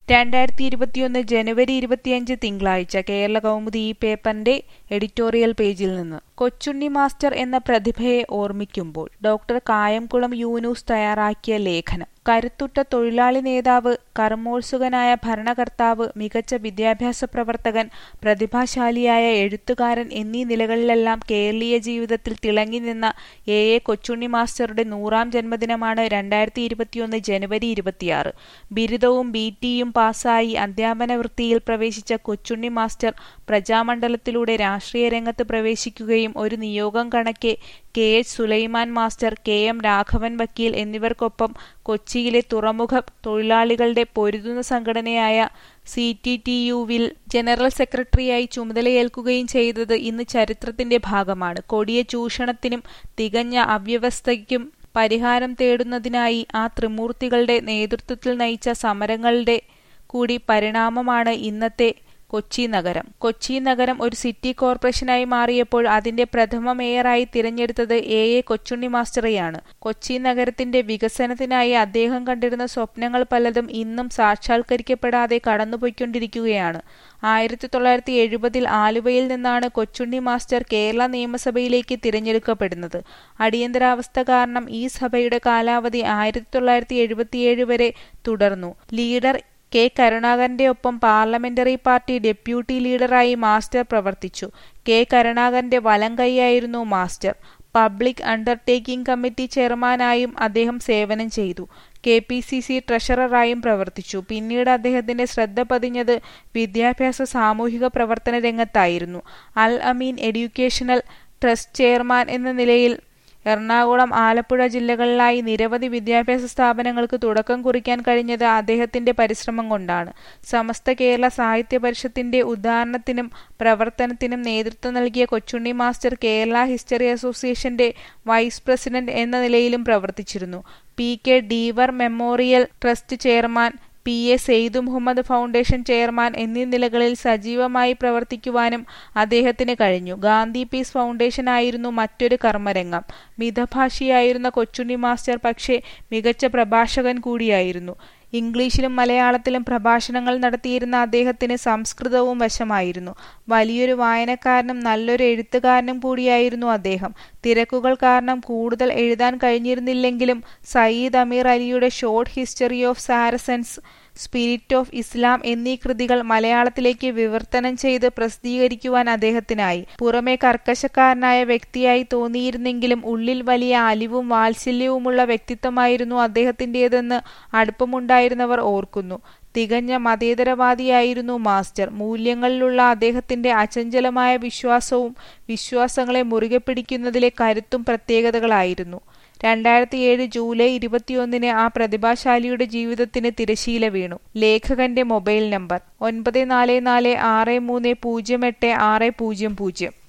രണ്ടായിരത്തി ഇരുപത്തിയൊന്ന് ജനുവരി ഇരുപത്തിയഞ്ച് തിങ്കളാഴ്ച കേരള കൗമുദി ഈ പേപ്പറിന്റെ എഡിറ്റോറിയൽ പേജിൽ നിന്ന് കൊച്ചുണ്ണി മാസ്റ്റർ എന്ന പ്രതിഭയെ ഓർമ്മിക്കുമ്പോൾ ഡോക്ടർ കായംകുളം യൂനൂസ് തയ്യാറാക്കിയ ലേഖനം കരുത്തുറ്റ തൊഴിലാളി നേതാവ് കർമ്മോത്സുകനായ ഭരണകർത്താവ് മികച്ച വിദ്യാഭ്യാസ പ്രവർത്തകൻ പ്രതിഭാശാലിയായ എഴുത്തുകാരൻ എന്നീ നിലകളിലെല്ലാം കേരളീയ ജീവിതത്തിൽ തിളങ്ങി നിന്ന എ എ കൊച്ചുണ്ണി മാസ്റ്ററുടെ നൂറാം ജന്മദിനമാണ് രണ്ടായിരത്തി ഇരുപത്തിയൊന്ന് ജനുവരി ഇരുപത്തിയാറ് ബിരുദവും ബി ടിയും പാസ്സായി അധ്യാപന വൃത്തിയിൽ പ്രവേശിച്ച കൊച്ചുണ്ണി മാസ്റ്റർ പ്രജാമണ്ഡലത്തിലൂടെ രാഷ്ട്രീയ രംഗത്ത് പ്രവേശിക്കുകയും ഒരു നിയോഗം കണക്കെ K H Sulaiman master K M Raghavan വക്കീൽ എന്നിവർക്കൊപ്പം കൊച്ചിയിലെ തുറമുഖ തൊഴിലാളികളുടെ പൊരുതുന്ന സംഘടനയായ സി ടി ടി യുവിൽ ജനറൽ സെക്രട്ടറിയായി ചുമതലയേൽക്കുകയും ചെയ്തത് ഇന്ന് ചരിത്രത്തിന്റെ ഭാഗമാണ് കൊടിയ ചൂഷണത്തിനും തികഞ്ഞ അവ്യവസ്ഥയ്ക്കും പരിഹാരം തേടുന്നതിനായി ആ ത്രിമൂർത്തികളുടെ നേതൃത്വത്തിൽ നയിച്ച സമരങ്ങളുടെ കൂടി പരിണാമമാണ് ഇന്നത്തെ കൊച്ചി നഗരം കൊച്ചി നഗരം ഒരു സിറ്റി കോർപ്പറേഷനായി മാറിയപ്പോൾ അതിന്റെ പ്രഥമ മേയറായി തിരഞ്ഞെടുത്തത് എ എ കൊച്ചുണ്ണി മാസ്റ്ററെയാണ് കൊച്ചി നഗരത്തിന്റെ വികസനത്തിനായി അദ്ദേഹം കണ്ടിരുന്ന സ്വപ്നങ്ങൾ പലതും ഇന്നും സാക്ഷാത്കരിക്കപ്പെടാതെ കടന്നുപോയിക്കൊണ്ടിരിക്കുകയാണ് ആയിരത്തി തൊള്ളായിരത്തി എഴുപതിൽ ആലുവയിൽ നിന്നാണ് കൊച്ചുണ്ണി മാസ്റ്റർ കേരള നിയമസഭയിലേക്ക് തിരഞ്ഞെടുക്കപ്പെടുന്നത് അടിയന്തരാവസ്ഥ കാരണം ഈ സഭയുടെ കാലാവധി ആയിരത്തി തൊള്ളായിരത്തി എഴുപത്തിയേഴ് വരെ തുടർന്നു ലീഡർ കെ കരുണാകരന്റെ ഒപ്പം പാർലമെന്ററി പാർട്ടി ഡെപ്യൂട്ടി ലീഡറായി മാസ്റ്റർ പ്രവർത്തിച്ചു കെ കരുണാകരന്റെ വലം കൈയായിരുന്നു മാസ്റ്റർ പബ്ലിക് അണ്ടർടേക്കിംഗ് കമ്മിറ്റി ചെയർമാനായും അദ്ദേഹം സേവനം ചെയ്തു കെ പി സി സി ട്രഷററായും പ്രവർത്തിച്ചു പിന്നീട് അദ്ദേഹത്തിന്റെ ശ്രദ്ധ പതിഞ്ഞത് വിദ്യാഭ്യാസ സാമൂഹിക പ്രവർത്തന രംഗത്തായിരുന്നു Al Ameen educational trust chairman എന്ന നിലയിൽ എറണാകുളം ആലപ്പുഴ ജില്ലകളിലായി നിരവധി വിദ്യാഭ്യാസ സ്ഥാപനങ്ങൾക്ക് തുടക്കം കുറിക്കാൻ കഴിഞ്ഞത് അദ്ദേഹത്തിന്റെ പരിശ്രമം കൊണ്ടാണ് സമസ്ത കേരള സാഹിത്യ പരിഷത്തിന്റെ ഉദാഹരണത്തിനും പ്രവർത്തനത്തിനും നേതൃത്വം നൽകിയ കൊച്ചുണ്ണി മാസ്റ്റർ കേരള ഹിസ്റ്ററി അസോസിയേഷന്റെ വൈസ് പ്രസിഡന്റ് എന്ന നിലയിലും പ്രവർത്തിച്ചിരുന്നു P K Deevar memorial trust chairman P A Seydu Muhammad foundation chairman എന്നീ നിലകളിൽ സജീവമായി പ്രവർത്തിക്കുവാനും അദ്ദേഹത്തിന് കഴിഞ്ഞു ഗാന്ധി പീസ് ഫൗണ്ടേഷൻ ആയിരുന്നു മറ്റൊരു കർമ്മരംഗം മിതഭാഷിയായിരുന്ന കൊച്ചുണ്ണി മാസ്റ്റർ പക്ഷേ മികച്ച പ്രഭാഷകൻ കൂടിയായിരുന്നു ഇംഗ്ലീഷിലും മലയാളത്തിലും പ്രഭാഷണങ്ങൾ നടത്തിയിരുന്ന അദ്ദേഹത്തിന് സംസ്കൃതവും വശമായിരുന്നു വലിയൊരു വായനക്കാരനും നല്ലൊരു എഴുത്തുകാരനും കൂടിയായിരുന്നു അദ്ദേഹം തിരക്കുകൾ കാരണം കൂടുതൽ എഴുതാൻ കഴിഞ്ഞിരുന്നില്ലെങ്കിലും സയ്യിദ് അമീർ അലിയുടെ short history of Saracens spirit of Islam എന്നീ കൃതികൾ മലയാളത്തിലേക്ക് വിവർത്തനം ചെയ്ത് പ്രസിദ്ധീകരിക്കുവാൻ അദ്ദേഹത്തിനായി പുറമെ കർക്കശക്കാരനായ വ്യക്തിയായി തോന്നിയിരുന്നെങ്കിലും ഉള്ളിൽ വലിയ അലിവും വാത്സല്യവുമുള്ള വ്യക്തിത്വമായിരുന്നു അദ്ദേഹത്തിൻ്റെതെന്ന് അടുപ്പമുണ്ടായിരുന്നവർ ഓർക്കുന്നു തികഞ്ഞ മതേതരവാദിയായിരുന്നു മാസ്റ്റർ മൂല്യങ്ങളിലുള്ള അദ്ദേഹത്തിന്റെ അചഞ്ചലമായ വിശ്വാസവും വിശ്വാസങ്ങളെ മുറുകെ പിടിക്കുന്നതിലെ കരുത്തും പ്രത്യേകതകളായിരുന്നു രണ്ടായിരത്തി ഏഴ് ജൂലൈ ഇരുപത്തിയൊന്നിന് ആ പ്രതിഭാശാലിയുടെ ജീവിതത്തിന് തിരശീല വീണു ലേഖകന്റെ മൊബൈൽ നമ്പർ ഒൻപത് നാല് നാല് ആറ് മൂന്ന് പൂജ്യം എട്ട് ആറ് പൂജ്യം പൂജ്യം